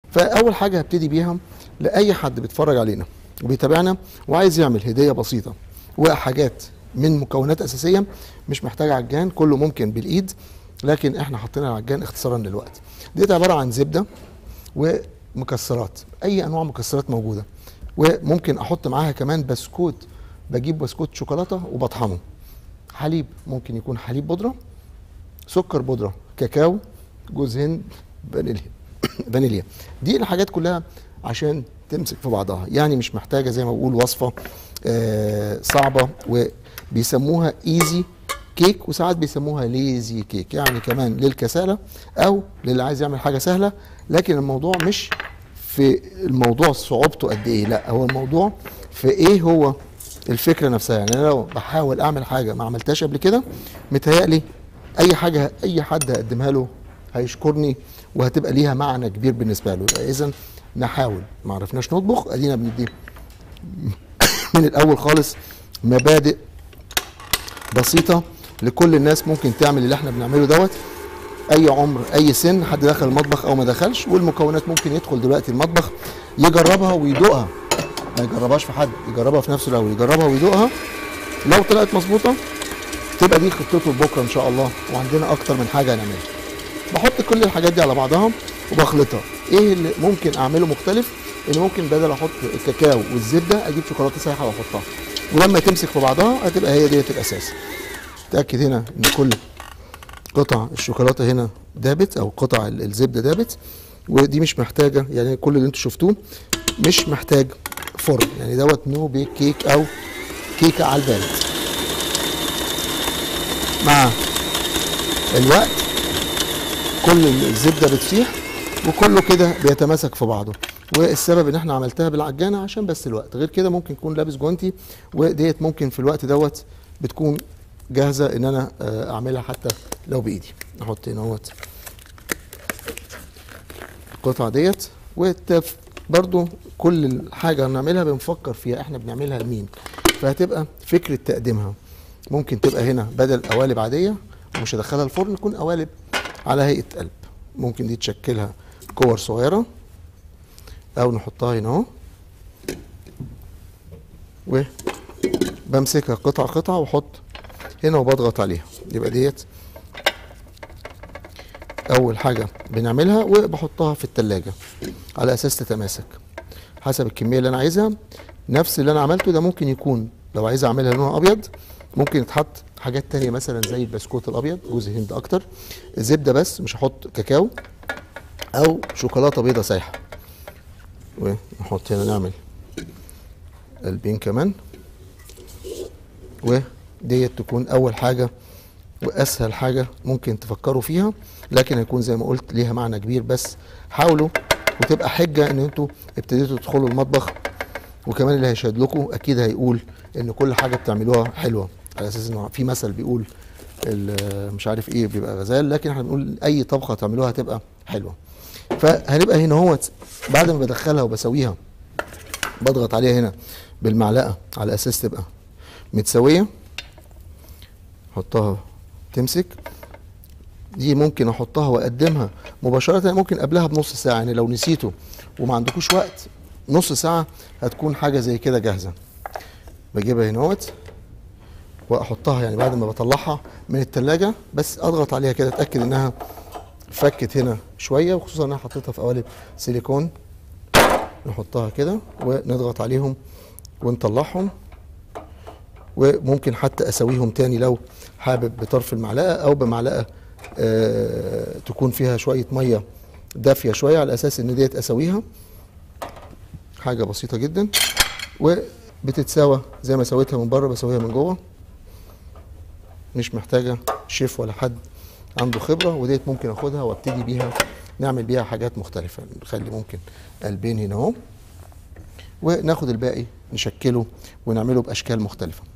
فاول حاجه هبتدي بيها لاي حد بيتفرج علينا وبيتابعنا وعايز يعمل هديه بسيطه وحاجات من مكونات اساسيه مش محتاجه عجان كله ممكن بالايد لكن احنا حطينا العجان اختصارا للوقت ديت عباره عن زبده ومكسرات اي انواع مكسرات موجوده وممكن احط معاها كمان بسكوت بجيب بسكوت شوكولاته وبطحنه حليب ممكن يكون حليب بودره سكر بودره كاكاو جوز هند فانيليا فانيليا دي الحاجات كلها عشان تمسك في بعضها يعني مش محتاجه زي ما بقول وصفه آه صعبه وبيسموها ايزي كيك وساعات بيسموها ليزي كيك يعني كمان للكسالى او للي عايز يعمل حاجه سهله لكن الموضوع مش في الموضوع صعوبته قد ايه لا هو الموضوع في ايه هو الفكره نفسها يعني انا لو بحاول اعمل حاجه ما عملتهاش قبل كده متهيألي اي حاجه اي حد هقدمها له هيشكرني وهتبقى ليها معنى كبير بالنسبه له اذا نحاول ما عرفناش نطبخ ادينا بندي من الاول خالص مبادئ بسيطه لكل الناس ممكن تعمل اللي احنا بنعمله دوت اي عمر اي سن حد دخل المطبخ او ما دخلش والمكونات ممكن يدخل دلوقتي المطبخ يجربها ويدوقها ما يجربهاش في حد يجربها في نفسه الاول يجربها ويدوقها لو طلعت مظبوطه تبقى دي خطته لبكره ان شاء الله وعندنا اكتر من حاجه هنعملها بحط كل الحاجات دي على بعضها وبخلطها ايه اللي ممكن اعمله مختلف ان ممكن بدل احط الكاكاو والزبده اجيب شوكولاته سايحه واحطها ولما تمسك في بعضها هتبقى هي ديت الاساس تاكد هنا ان كل قطع الشوكولاته هنا دابت او قطع الزبده دابت ودي مش محتاجه يعني كل اللي انتوا شفتوه مش محتاج فرن يعني دوت نو بيك كيك او كيكه على البارد مع الوقت كل الزبده بتسيح وكله كده بيتماسك في بعضه والسبب ان احنا عملتها بالعجانه عشان بس الوقت غير كده ممكن يكون لابس جوانتي وديت ممكن في الوقت دوت بتكون جاهزه ان انا اعملها حتى لو بايدي احط هنا اهوت القطعه ديت والتف برضو كل حاجه بنعملها بنفكر فيها احنا بنعملها لمين فهتبقى فكره تقديمها ممكن تبقى هنا بدل قوالب عاديه ومش هدخلها الفرن تكون قوالب على هيئه قلب ممكن دي تشكلها كور صغيره او نحطها هنا اهو وبمسكها قطعه قطعه واحط هنا وبضغط عليها يبقى ديت اول حاجه بنعملها وبحطها في التلاجة على اساس تتماسك حسب الكميه اللي انا عايزها نفس اللي انا عملته ده ممكن يكون لو عايز اعملها لونها ابيض ممكن يتحط حاجات تانية مثلا زي البسكوت الابيض جوز هند اكتر زبده بس مش هحط كاكاو او شوكولاته بيضه سايحه ونحط هنا نعمل قلبين كمان وديت تكون اول حاجه واسهل حاجه ممكن تفكروا فيها لكن هيكون زي ما قلت ليها معنى كبير بس حاولوا وتبقى حجه ان انتوا ابتديتوا تدخلوا المطبخ وكمان اللي هيشهد لكم اكيد هيقول ان كل حاجه بتعملوها حلوه على اساس انه في مثل بيقول مش عارف ايه بيبقى غزال لكن احنا بنقول اي طبخه تعملوها هتبقى حلوه فهنبقى هنا هو بعد ما بدخلها وبسويها بضغط عليها هنا بالمعلقه على اساس تبقى متساويه احطها تمسك دي ممكن احطها واقدمها مباشره ممكن قبلها بنص ساعه يعني لو نسيته وما عندكوش وقت نص ساعه هتكون حاجه زي كده جاهزه بجيبها هنا اهوت واحطها يعني بعد ما بطلعها من التلاجة بس اضغط عليها كده اتاكد انها فكت هنا شويه وخصوصا انها حطيتها في قوالب سيليكون نحطها كده ونضغط عليهم ونطلعهم وممكن حتى اسويهم تاني لو حابب بطرف المعلقه او بمعلقه آه تكون فيها شويه ميه دافيه شويه على اساس ان ديت اسويها حاجه بسيطه جدا وبتتساوى زي ما سويتها من بره بسويها من جوه مش محتاجه شيف ولا حد عنده خبره وديت ممكن اخدها وابتدي بيها نعمل بيها حاجات مختلفه نخلي ممكن قلبين هنا اهو وناخد الباقي نشكله ونعمله باشكال مختلفه